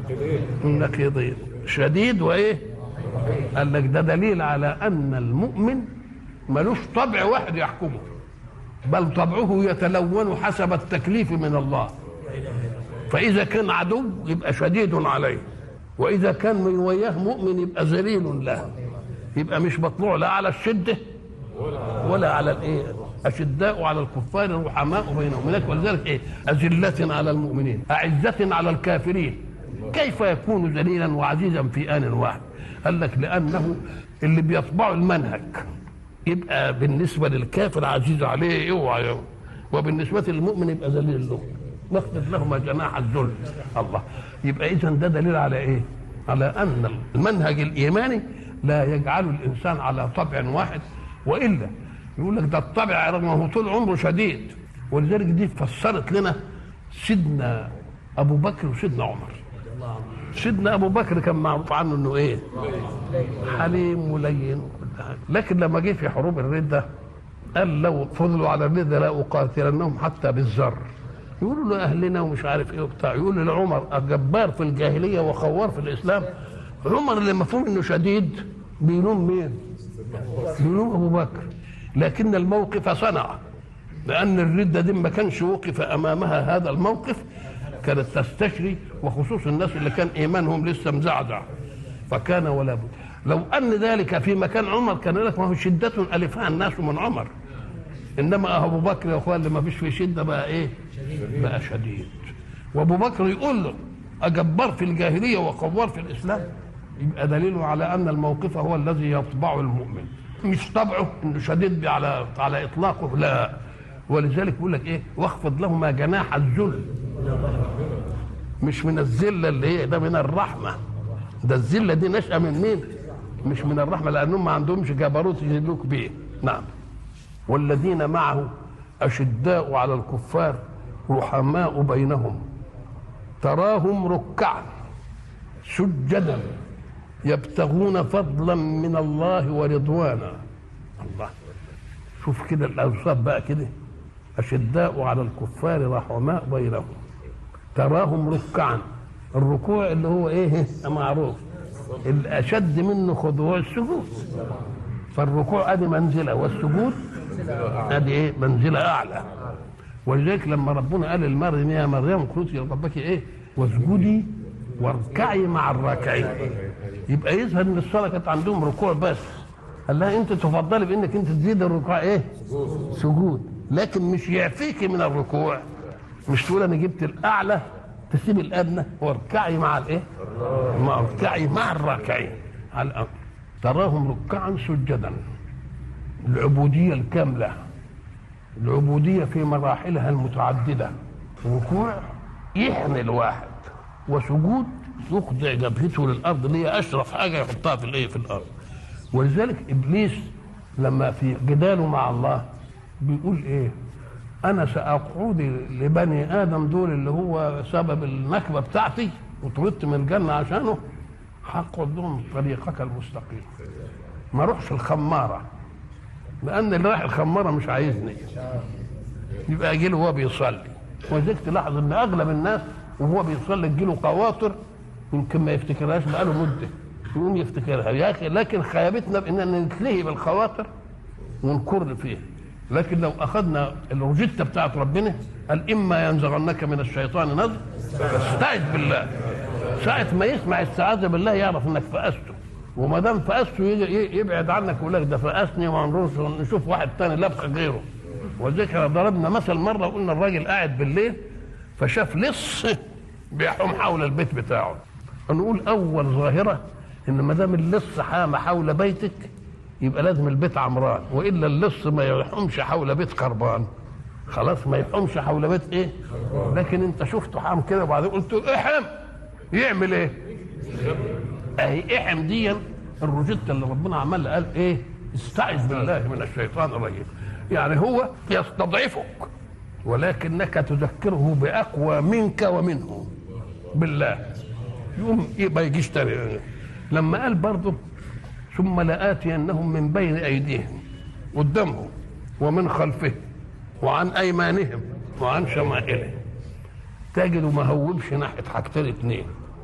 النقيضين شديد وايه قال لك ده دليل على ان المؤمن ملوش طبع واحد يحكمه بل طبعه يتلون حسب التكليف من الله فاذا كان عدو يبقى شديد عليه واذا كان من وياه مؤمن يبقى ذليل له يبقى مش مطلوع لا على الشده ولا على الايه اشداء على الكفار رحماء بينهم هناك ولذلك ايه اذله على المؤمنين اعزه على الكافرين كيف يكون ذليلا وعزيزا في ان واحد قال لك لانه اللي بيطبعوا المنهج يبقى بالنسبه للكافر عزيز عليه اوعى وبالنسبه للمؤمن يبقى ذليل له نخفض لهما جناح الذل الله يبقى اذا ده دليل على ايه على ان المنهج الايماني لا يجعل الانسان على طبع واحد والا يقول لك ده الطبع رغم هو طول عمره شديد ولذلك دي فسرت لنا سيدنا ابو بكر وسيدنا عمر سيدنا ابو بكر كان معروف عنه انه ايه حليم ولين وكل حاجه لكن لما جه في حروب الرده قال لو فضلوا على الرده لا اقاتلنهم حتى بالذر يقولوا له اهلنا ومش عارف ايه وبتاع يقول لعمر جبار في الجاهليه وخوار في الاسلام عمر اللي مفهوم انه شديد بيلوم مين؟ بيلوم ابو بكر لكن الموقف صنع لان الرده دي ما كانش وقف امامها هذا الموقف كانت تستشري وخصوص الناس اللي كان ايمانهم لسه مزعزع فكان ولا بد لو ان ذلك في مكان عمر كان لك ما هو شده الفها الناس من عمر انما ابو بكر يا اخوان اللي ما فيش فيه شده بقى ايه؟ بقى شديد وابو بكر يقول له اجبار في الجاهليه وقوار في الاسلام يبقى دليل على ان الموقف هو الذي يطبع المؤمن مش طبعه انه شديد على على اطلاقه لا ولذلك بيقول لك ايه واخفض لهما جناح الذل مش من الذله اللي هي ده من الرحمه ده الذله دي نشأة من مين؟ مش من الرحمه لانهم ما عندهمش جبروت يذلوك بيه نعم والذين معه اشداء على الكفار رحماء بينهم تراهم ركعا سجدا يبتغون فضلا من الله ورضوانا الله شوف كده الاوصاف بقى كده اشداء على الكفار رحماء بينهم تراهم ركعا الركوع اللي هو ايه معروف الاشد منه خضوع السجود فالركوع ادي منزله والسجود ادي ايه منزله اعلى ولذلك لما ربنا قال للمريم يا مريم اقنتي لربك ايه واسجدي واركعي مع الراكعين يبقى يظهر ان الصلاه كانت عندهم ركوع بس قال لها انت تفضلي بانك انت تزيد الركوع ايه سجود لكن مش يعفيكي من الركوع مش تقول انا جبت الاعلى تسيب الادنى واركعي مع الايه مع اركعي مع الراكعين على الامر تراهم ركعا سجدا العبوديه الكامله العبوديه في مراحلها المتعدده ركوع يحمي الواحد وسجود يخضع جبهته للارض اللي هي اشرف حاجه يحطها في الايه في الارض ولذلك ابليس لما في جداله مع الله بيقول ايه انا ساقعد لبني ادم دول اللي هو سبب النكبه بتاعتي وطردت من الجنه عشانه هقعد لهم طريقك المستقيم ما اروحش الخماره لان اللي رايح الخماره مش عايزني يبقى اجي له وهو بيصلي ولذلك تلاحظ ان اغلب الناس وهو بيصلي تجيله قواطر يمكن ما يفتكرهاش بقاله مده يقوم يفتكرها يا اخي لكن خيبتنا باننا نتلهي بالخواطر ونكر فيها لكن لو اخذنا الروجيتا بتاعت ربنا قال اما ينزغنك من الشيطان نزغ فاستعذ بالله ساعة ما يسمع استعاذة بالله يعرف انك فأسته وما دام فأسته يبعد عنك ويقول لك ده فأسني وما نشوف واحد تاني لبخ غيره ولذلك ضربنا مثل مرة قلنا الراجل قاعد بالليل فشاف لص بيحوم حول البيت بتاعه نقول أول ظاهرة إن ما دام اللص حام حول بيتك يبقى لازم البيت عمران والا اللص ما يحومش حول بيت خربان خلاص ما يحومش حول بيت ايه لكن انت شفته حام كده وبعدين قلت له احم يعمل ايه اهي احم دي الروجيتا اللي ربنا عمل قال ايه استعذ بالله من الشيطان الرجيم يعني هو يستضعفك ولكنك تذكره باقوى منك ومنه بالله يقوم إيه ما يجيش تاني لما قال برضه ثم لآتينهم من بين أيديهم قدامهم ومن خلفهم وعن أيمانهم وعن شمائلهم تجد ما هوبش ناحية حاجتين اتنين